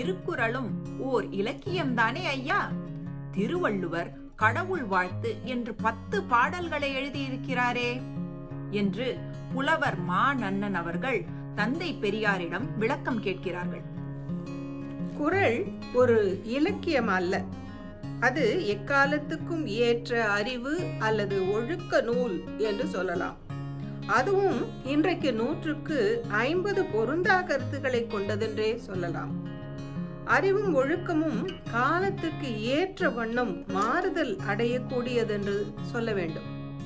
திருக்குறளும் ஓர் இலக்கியம்தானே ஐயா திருவள்ளுவர் கடவுள் வாழ்த்து என்று பத்து பாடல்களை எழுதியிருக்கிறாரே என்று புலவர் மா நன்னன் அவர்கள் தந்தை பெரியாரிடம் விளக்கம் கேட்கிறார்கள் குறள் ஒரு இலக்கியம் அல்ல அது எக்காலத்துக்கும் ஏற்ற அறிவு அல்லது ஒழுக்க நூல் என்று சொல்லலாம் அதுவும் இன்றைக்கு நூற்றுக்கு ஐம்பது பொருந்தா கருத்துக்களை கொண்டதென்றே சொல்லலாம் அறிவும் ஒழுக்கமும் காலத்துக்கு ஏற்ற வண்ணம் மாறுதல் அடையக்கூடியதென்று சொல்ல வேண்டும்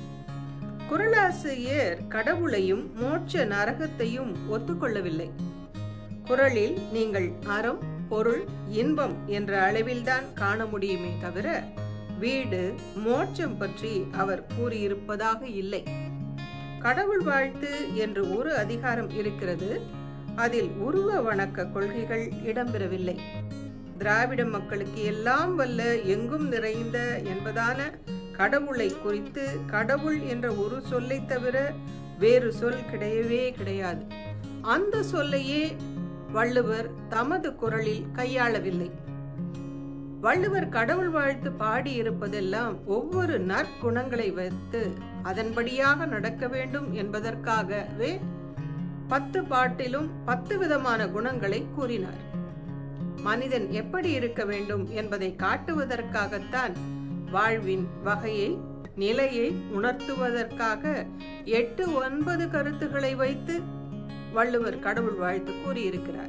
குரலாசிரியர் கடவுளையும் மோட்ச நரகத்தையும் ஒத்துக்கொள்ளவில்லை குரலில் நீங்கள் அறம் பொருள் இன்பம் என்ற அளவில்தான் காண முடியுமே தவிர வீடு மோட்சம் பற்றி அவர் கூறியிருப்பதாக இல்லை கடவுள் வாழ்த்து என்று ஒரு அதிகாரம் இருக்கிறது அதில் உருவ வணக்க கொள்கைகள் இடம்பெறவில்லை திராவிட மக்களுக்கு எல்லாம் வல்ல எங்கும் நிறைந்த என்பதான கடவுளை குறித்து கடவுள் என்ற ஒரு சொல்லை தவிர வேறு சொல் கிடையவே கிடையாது அந்த சொல்லையே வள்ளுவர் தமது குரலில் கையாளவில்லை வள்ளுவர் கடவுள் வாழ்த்து பாடியிருப்பதெல்லாம் ஒவ்வொரு நற்குணங்களை வைத்து அதன்படியாக நடக்க வேண்டும் என்பதற்காகவே பத்து பாட்டிலும் பத்து விதமான குணங்களை கூறினார் மனிதன் எப்படி இருக்க வேண்டும் என்பதை காட்டுவதற்காகத்தான் வாழ்வின் வகையை நிலையை உணர்த்துவதற்காக எட்டு ஒன்பது கருத்துக்களை வைத்து வள்ளுவர் கடவுள் வாழ்த்து கூறியிருக்கிறார்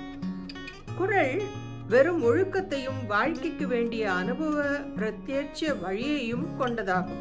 குரல் வெறும் ஒழுக்கத்தையும் வாழ்க்கைக்கு வேண்டிய அனுபவ பிரத்யட்ச வழியையும் கொண்டதாகும்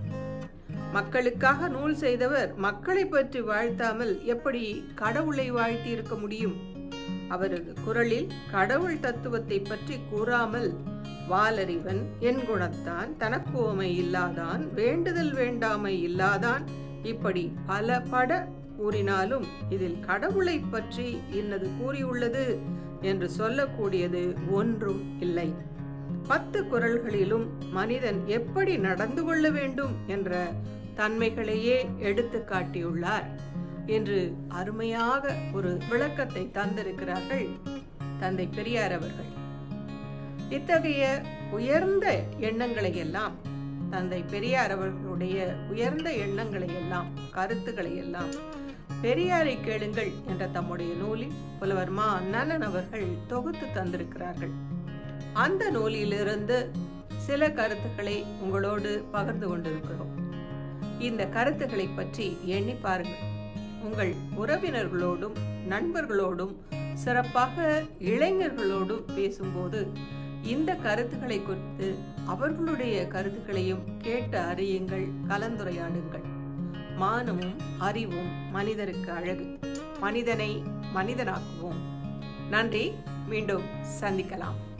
மக்களுக்காக நூல் செய்தவர் மக்களை பற்றி வாழ்த்தாமல் எப்படி கடவுளை வாழ்த்தி இருக்க முடியும் அவரது குரலில் கடவுள் தத்துவத்தை பற்றி கூறாமல் வாலறிவன் என் குணத்தான் தனக்கு ஓமை இல்லாதான் வேண்டுதல் வேண்டாமை இல்லாதான் இப்படி பல பட கூறினாலும் இதில் கடவுளை பற்றி இன்னது கூறியுள்ளது என்று சொல்லக்கூடியது ஒன்றும் இல்லை பத்து குரல்களிலும் மனிதன் எப்படி நடந்து கொள்ள வேண்டும் என்ற தன்மைகளையே எடுத்து காட்டியுள்ளார் என்று அருமையாக ஒரு விளக்கத்தை தந்திருக்கிறார்கள் தந்தை பெரியார் அவர்கள் இத்தகைய உயர்ந்த எண்ணங்களை எல்லாம் தந்தை பெரியார் அவர்களுடைய உயர்ந்த எண்ணங்களை எல்லாம் கருத்துக்களை எல்லாம் பெரியாரை கேளுங்கள் என்ற தம்முடைய நூலில் புலவர் மா அண்ணன் அவர்கள் தொகுத்து தந்திருக்கிறார்கள் அந்த நூலிலிருந்து சில கருத்துக்களை உங்களோடு பகிர்ந்து கொண்டிருக்கிறோம் இந்த கருத்துக்களை பற்றி எண்ணி பாருங்கள் உங்கள் உறவினர்களோடும் நண்பர்களோடும் சிறப்பாக இளைஞர்களோடும் பேசும்போது இந்த கருத்துக்களை குறித்து அவர்களுடைய கருத்துக்களையும் கேட்டு அறியுங்கள் கலந்துரையாடுங்கள் மானமும் அறிவும் மனிதருக்கு அழகு மனிதனை மனிதனாக்குவோம் நன்றி மீண்டும் சந்திக்கலாம்